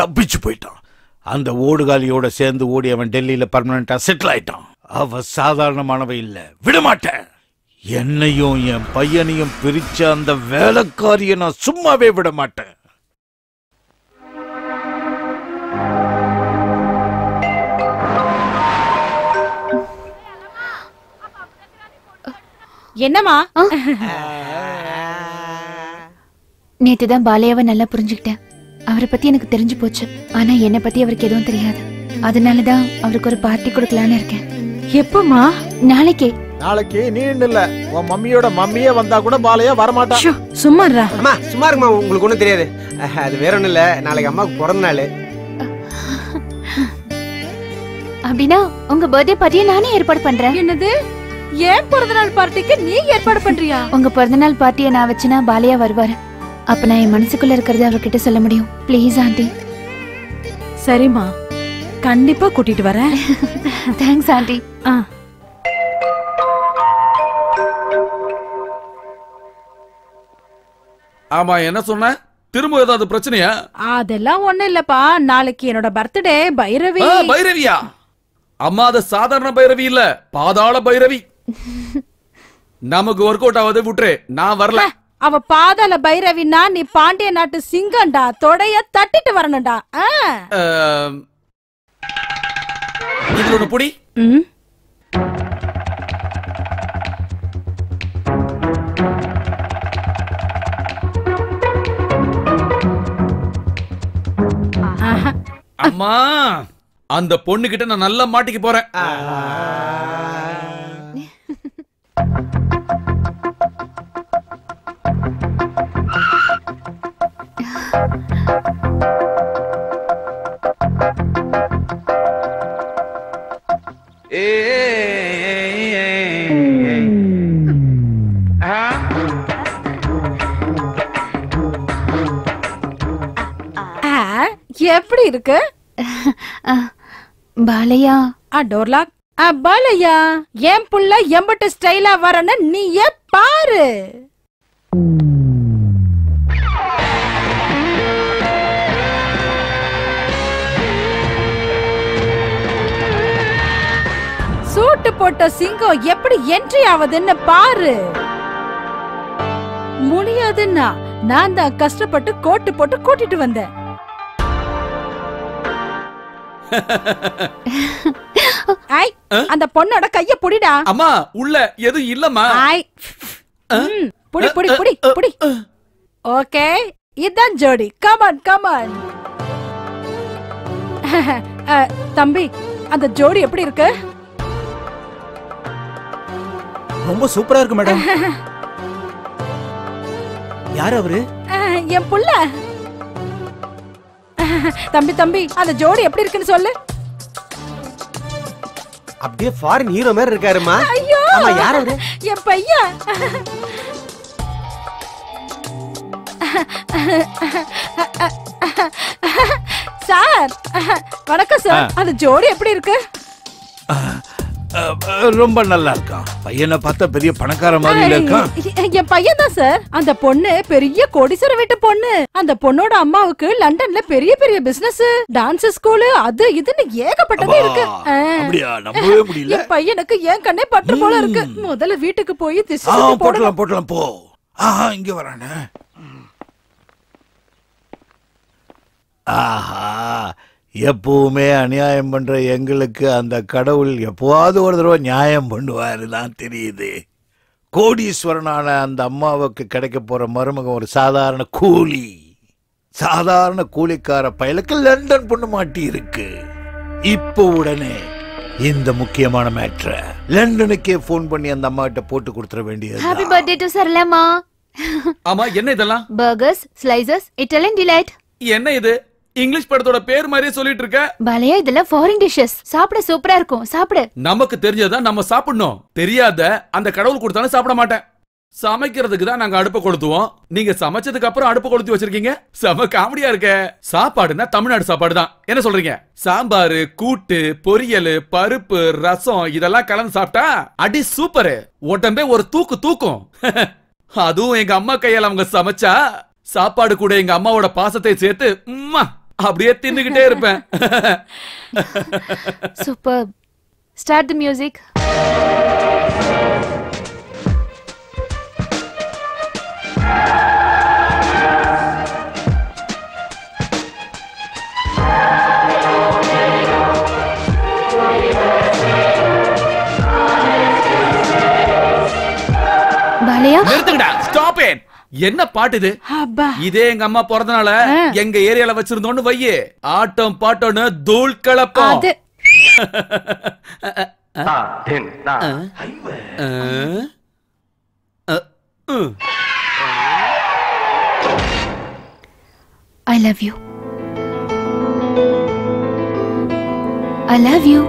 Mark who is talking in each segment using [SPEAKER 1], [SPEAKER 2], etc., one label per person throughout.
[SPEAKER 1] தப்பிச்சு போயிட்டான் அந்த ஓடுகாலியோட சேர்ந்து ஓடி அவன் டெல்லியில பர்மனண்டா செட்டில் ஆயிட்டான் அவ சாதாரணமானவ இல்ல விடமாட்டேன் என்னையும் என் பையனையும் பிரிச்ச அந்த வேலைக்காரிய நான் சும்மாவே விட மாட்டேன்
[SPEAKER 2] என்னம்மா
[SPEAKER 3] நேத்து தான் பாலையாவை நல்லா புரிஞ்சுக்கிட்டேன் அவரை பத்தி எனக்கு தெரிஞ்சு போச்சு ஆனா என்னை பத்தி அவருக்கு எதுவும் தெரியாது அதனாலதான் அவருக்கு ஒரு பார்ட்டி கொடுக்கலான்னு இருக்கேன்
[SPEAKER 2] எப்பமா
[SPEAKER 3] நாளைக்கே
[SPEAKER 4] நாளைக்கு நீ இல்ல உன் மம்மியோட மம்மியே வந்தா கூட பாலையா வரமாட்டா
[SPEAKER 2] சும்மாறா
[SPEAKER 5] அம்மா சும்மா இருக்குமா உங்களுக்கு ஒன்றும் தெரியாது அஹ், அது வேற ஒன்றும் இல்லை நாளைக்கு அம்மாவுக்கு பிறந்த நாள்
[SPEAKER 3] அப்படின்னா உங்க பர்த்டே பார்ட்டியை நானே ஏற்பாடு பண்றேன்
[SPEAKER 2] என்னது ஏன் பிறந்த நாள் பார்ட்டிக்கு நீ ஏற்பாடு பண்றியா
[SPEAKER 3] உங்க பிறந்தநாள் பார்ட்டியை நான் வச்சுனா பாலையா வருவாரு அப்ப நான் என் மனசுக்குள்ள இருக்கிறத அவர்கிட்ட சொல்ல முடியும் ப்ளீஸ் ஆண்டி
[SPEAKER 2] சரிம்மா கண்டிப்பா கூட்டிட்டு வரேன்
[SPEAKER 3] தேங்க்ஸ் ஆண்டி
[SPEAKER 2] ஆ
[SPEAKER 6] ஆமா என்ன சொன்ன திரும்ப ஏதாவது பிரச்சனையா
[SPEAKER 2] அதெல்லாம் ஒண்ணும் இல்லப்பா நாளைக்கு என்னோட பர்த்டே பைரவி
[SPEAKER 6] ஆ, பைரவியா அம்மா அது சாதாரண பைரவி இல்ல பாதாள பைரவி நமக்கு ஒர்க் அவுட் ஆகாது விட்டுரு நான் வரல
[SPEAKER 2] அவ பாதாள பைரவினா நீ பாண்டிய நாட்டு சிங்கம்டா தொடைய தட்டிட்டு வரணும்டா ஆ.
[SPEAKER 6] ஆம். இதுல ஒண்ணு புடி
[SPEAKER 2] ம். ஆஹா.
[SPEAKER 6] அம்மா அந்த பொண்ணு கிட்ட நான் நல்லா மாட்டிக்க போறேன்
[SPEAKER 2] ஆ, எப்படி இருக்கு
[SPEAKER 3] பாலையா
[SPEAKER 2] ஆ டோர்லாக் ஆ பாலையா என் புள்ள எம்பட்டு ஸ்டைலா வரன்னு நீயே பாரு சூட்டு போட்ட சிங்கம் எப்படி என்ட்ரி ஆகுதுன்னு பாரு முடியாதுன்னா நான் தான் கஷ்டப்பட்டு கோட்டு போட்டு கூட்டிட்டு வந்தேன் ஐ அந்த பொண்ணோட கைய புடிடா
[SPEAKER 6] அம்மா உள்ள எதுவும் இல்லம்மா
[SPEAKER 2] ஐ ம், புடி புடி புடி புடி ஓகே இதான் ஜோடி கமான் கமான் தம்பி அந்த ஜோடி எப்படி இருக்கு
[SPEAKER 7] ரொம்ப சூப்பரா இருக்கு மேடம் யார் அவரு
[SPEAKER 2] அஹ், என் புள்ள தம்பி தம்பி அந்த ஜோடி எப்படி இருக்குன்னு சொல்லு
[SPEAKER 5] அப்படியே ஃபாரின் ஹீரோ மாதிரி இருக்காருமா
[SPEAKER 2] ஐயோ
[SPEAKER 5] ஆமா யார் அவரு
[SPEAKER 2] என் பையன் சார் வணக்கம் சார் அந்த ஜோடி எப்படி இருக்கு
[SPEAKER 1] அஹ், அஹ், ரொம்ப நல்லா இருக்கான் பையனை பார்த்தா பெரிய பணக்கார மாதிரி இல்ல இருக்கான்
[SPEAKER 2] எ- என் பையன் தான் சார் அந்த பொண்ணு பெரிய கோடீஸ்வர வீட்டு பொண்ணு அந்த பொண்ணோட அம்மாவுக்கு லண்டன்ல பெரிய பெரிய பிசினஸ் டான்ஸ் ஸ்கூலு அது இதுன்னு ஏகப்பட்டது
[SPEAKER 1] அப்பா,
[SPEAKER 2] இருக்கு ஆ.
[SPEAKER 1] அப்படியா நம்பவே முடியல
[SPEAKER 2] என் பையனுக்கு ஏன் கண்ணே பற்று போல இருக்கு முதல்ல வீட்டுக்கு போய் திசை
[SPEAKER 1] ஆ
[SPEAKER 2] சுத்தி போடணும்
[SPEAKER 1] போட்டலாம் போட்டலாம் போ ஆஹா இங்க வரானே ஆஹா எப்பவுமே அநியாயம் பண்ற எங்களுக்கு அந்த கடவுள் எப்போவாவது ஒரு தடவை நியாயம் பண்ணுவாரு தான் தெரியுது கோடீஸ்வரனான அந்த அம்மாவுக்கு கிடைக்க போற மருமகன் ஒரு சாதாரண கூலி சாதாரண கூலிக்கார பயலுக்கு லண்டன் பொண்ணு மாட்டி இருக்கு இப்போ உடனே இந்த முக்கியமான மேட்ர லண்டனுக்கே ஃபோன் பண்ணி அந்த அம்மா கிட்ட போட்டு கொடுத்துட வேண்டியது
[SPEAKER 3] ஹாப்பி பர்த்டே டு சரளாமா
[SPEAKER 6] ஆமா என்ன இதெல்லாம்
[SPEAKER 3] பர்கர்ஸ் ஸ்லைசஸ் இட்டாலியன் டிலைட்
[SPEAKER 6] என்ன இது இங்கிலீஷ் படத்தோட பேர் மாதிரியே சொல்லிட்டு இருக்க
[SPEAKER 3] பாலையா இதெல்லாம் ஃபாரின் டிஷ்ஷஸ் சாப்பிட சூப்பரா இருக்கும் சாப்பிடு
[SPEAKER 6] நமக்கு தெரிஞ்சதான் நம்ம சாப்பிடணும் தெரியாத அந்த கடவுள் கொடுத்தாலும் சாப்பிட மாட்டேன் சமைக்கிறதுக்கு தான் நாங்க அடுப்பை கொளுத்துவோம் நீங்க சமைச்சதுக்கு அப்புறம் அடுப்பு கொளுத்தி வச்சிருக்கீங்க செம காமெடியா இருக்க சாப்பாடுனா தமிழ்நாடு சாப்பாடு தான் என்ன சொல்றீங்க சாம்பாரு கூட்டு பொரியல் பருப்பு ரசம் இதெல்லாம் கலந்து சாப்பிட்டா அடி சூப்பரு உடம்பே ஒரு தூக்கு தூக்கும் அதுவும் எங்க அம்மா கையால அவங்க சமைச்சா சாப்பாடு கூட எங்க அம்மாவோட பாசத்தை சேர்த்து உம்மா அப்படியே தின்னுகிட்டே இருப்பேன்
[SPEAKER 3] super start the music Balayya
[SPEAKER 6] நிறுத்துங்கடா ஸ்டாப் இட் என்ன பாட்டு இது
[SPEAKER 2] அப்பா
[SPEAKER 6] இதே எங்க அம்மா பிறந்தனால
[SPEAKER 2] ஆ.
[SPEAKER 6] எங்க ஏரியால வச்சிருந்தோன்னு வையே ஆட்டம் பாட்டம்னு தூள் கலப்பம்
[SPEAKER 2] அது
[SPEAKER 6] ஆ? அ, ம்.
[SPEAKER 3] I love you I love you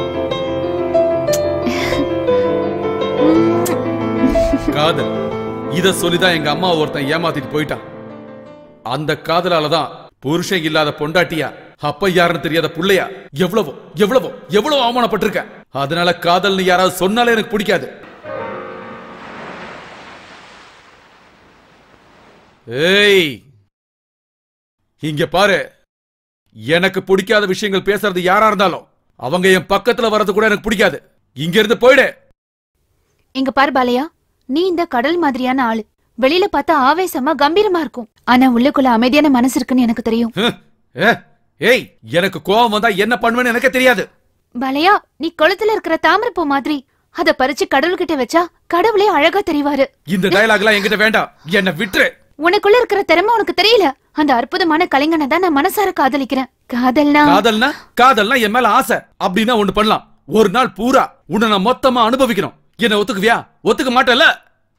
[SPEAKER 6] காதல் இத சொல்லிதான் எங்க அம்மா ஒருத்தன் ஏமாத்திட்டு போயிட்டான் அந்த காதலால தான் புருஷன் இல்லாத பொண்டாட்டியா அப்ப யாருன்னு தெரியாத புள்ளையா எவ்வளவோ எவ்வளவோ எவ்வளவு அவமானப்பட்டிருக்க அதனால காதல்னு யாராவது சொன்னாலே எனக்கு பிடிக்காது ஏய் இங்க பாரு எனக்கு பிடிக்காத விஷயங்கள் பேசுறது யாரா இருந்தாலும் அவங்க என் பக்கத்துல வர்றது கூட எனக்கு பிடிக்காது இங்க இருந்து போயிடு
[SPEAKER 3] இங்க பாரு பாலையா நீ இந்த கடல் மாதிரியான ஆளு வெளியில பார்த்தா ஆவேசமா கம்பீரமா இருக்கும் ஆனா உள்ளுக்குள்ள அமைதியான மனசு இருக்குன்னு எனக்கு தெரியும்
[SPEAKER 6] ஹம், ஏ, ஏய் எனக்கு கோபம் வந்தா என்ன பண்ணுவேன்னு எனக்கே தெரியாது
[SPEAKER 3] பாலையா நீ குளத்துல இருக்கிற தாமரைப்பூ மாதிரி அத பறிச்சு கடவுள்கிட்ட வச்சா கடவுளே அழகா தெரிவாரு
[SPEAKER 6] இந்த டயலாக் எல்லாம் என்கிட்ட வேண்டாம் என்ன விட்டுரு
[SPEAKER 3] உனக்குள்ள இருக்கிற திறமை உனக்கு தெரியல அந்த அற்புதமான கலைஞனை தான் நான் மனசார காதலிக்கிறேன் காதல்னா
[SPEAKER 6] காதல்னா காதல்னா என் மேல ஆசை அப்படின்னா ஒண்ணு பண்ணலாம் ஒரு நாள் பூரா உன்னை நான் மொத்தமா அனுபவிக்கணும் என்ன ஒத்துக்குவியா ஒத்துக்க மாட்டேல்ல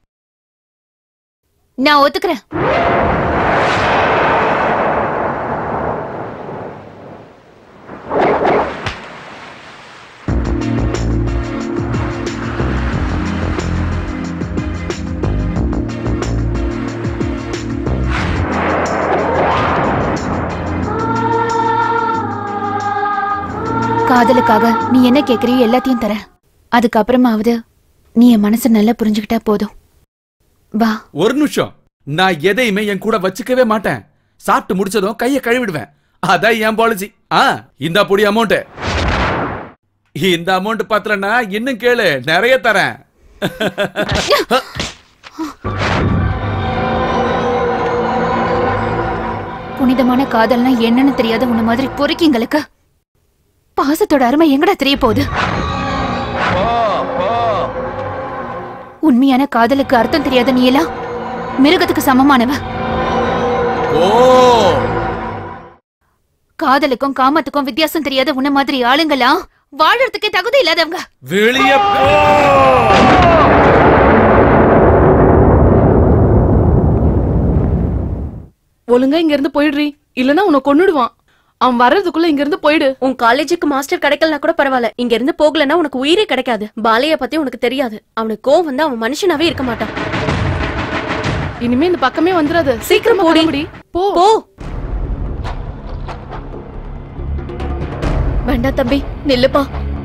[SPEAKER 3] நான் ஒத்துக்கிறேன் காதலுக்காக நீ என்ன கேக்குறியோ எல்லாத்தையும் தரேன் அதுக்கப்புறமாவது நீ என் மனசை நல்லா புரிஞ்சுக்கிட்டா போதும் வா
[SPEAKER 6] ஒரு நிமிஷம் நான் எதையுமே என் கூட வச்சுக்கவே மாட்டேன் சாப்பிட்டு முடிச்சதும் கைய கழுவிடுவேன் அதான் என் பாலிசி ஆ இந்த பொடி அமௌண்ட் இந்த அமௌண்ட் பத்தலன்னா இன்னும் கேளு நிறைய தரேன்
[SPEAKER 3] புனிதமான காதல்னா என்னன்னு தெரியாத உன்ன மாதிரி பொறுக்கிங்களுக்கு பாசத்தோட அருமை எங்கடா தெரிய போகுது உண்மையான காதலுக்கு அர்த்தம் தெரியாத நீ எல்லாம் மிருகத்துக்கு சமமானவ
[SPEAKER 6] ஓ
[SPEAKER 3] காதலுக்கும் காமத்துக்கும் வித்தியாசம் தெரியாத உன்ன மாதிரி ஆளுங்களா வாழறதுக்கே தகுதி இல்லாதவங்க
[SPEAKER 6] வெளிய போ
[SPEAKER 8] ஒழுங்கா இங்க இருந்து போயிடுறி இல்லனா உன்னை கொன்னுடுவான் அவன் வர்றதுக்குள்ள இங்க இருந்து போயிடு
[SPEAKER 9] உன் காலேஜுக்கு மாஸ்டர் கிடைக்கலனா கூட பரவாயில்ல இங்க இருந்து போகலன்னா உனக்கு உயிரே கிடைக்காது பாலைய பத்தி உனக்கு தெரியாது அவனுக்கு கோவம் வந்து அவன் மனுஷனாவே இருக்க மாட்டான்
[SPEAKER 8] இனிமே இந்த பக்கமே வந்துடாத
[SPEAKER 9] சீக்கிரம் போடி.
[SPEAKER 8] கிளம்புடி. போ
[SPEAKER 9] போ வேண்டாம் தம்பி நில்லுப்பா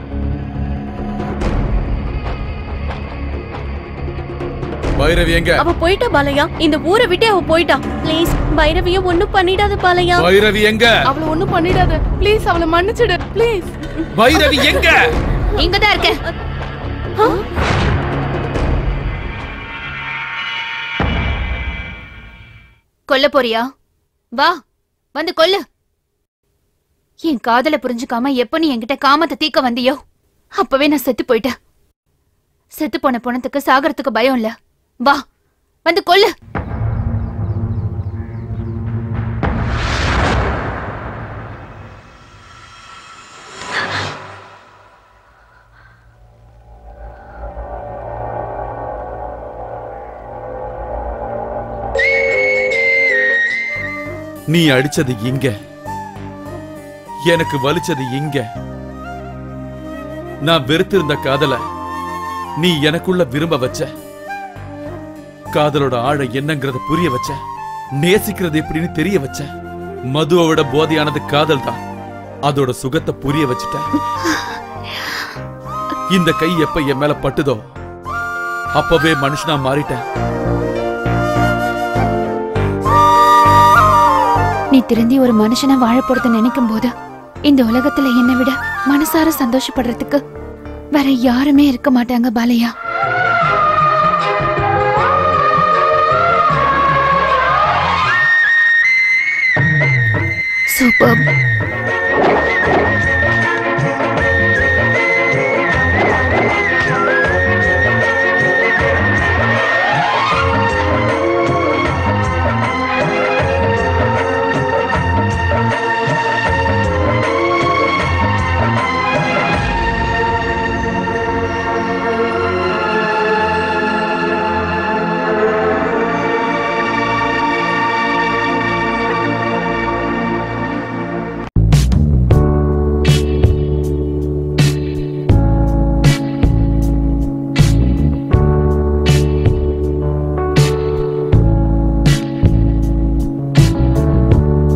[SPEAKER 6] பைரவி எங்க
[SPEAKER 9] அவ போயிட்டா பாலையா இந்த ஊரை விட்டு அவ போயிட்டா ப்ளீஸ் பைரவிய ஒண்ணும் பண்ணிடாத பாலையா
[SPEAKER 6] பைரவி எங்க
[SPEAKER 8] அவள ஒண்ணும் பண்ணிடாத ப்ளீஸ் அவளை மன்னிச்சிடு ப்ளீஸ்
[SPEAKER 6] பைரவி எங்க
[SPEAKER 3] இங்கதான் இருக்கேன் கொல்ல போறியா வா வந்து கொல்லு என் காதல புரிஞ்சுக்காம எப்ப நீ என்கிட்ட காமத்தை தீக்க வந்தியோ அப்பவே நான் செத்து போயிட்டேன் செத்து போன பொணத்துக்கு சாகறதுக்கு பயம் இல்ல வா வந்து கொல்லு
[SPEAKER 6] நீ அடிச்சது இங்க எனக்கு வலிச்சது இங்க நான் வெறுத்திருந்த காதல நீ எனக்குள்ள விரும்ப வச்ச காதலோட ஆழ என்னங்கறத புரிய வச்ச நேசிக்கிறது எப்படின்னு தெரிய வச்ச மதுவை விட போதையானது காதல் தான் அதோட சுகத்தை புரிய வச்சுட்ட இந்த கை எப்ப என் மேல பட்டுதோ அப்பவே மனுஷனா மாறிட்டேன்
[SPEAKER 3] நீ திருந்தி ஒரு மனுஷனா வாழ போறத நினைக்கும் போது இந்த உலகத்துல என்னை விட மனசார சந்தோஷப்படுறதுக்கு வேற யாருமே இருக்க மாட்டாங்க பாலையா சூப்பர்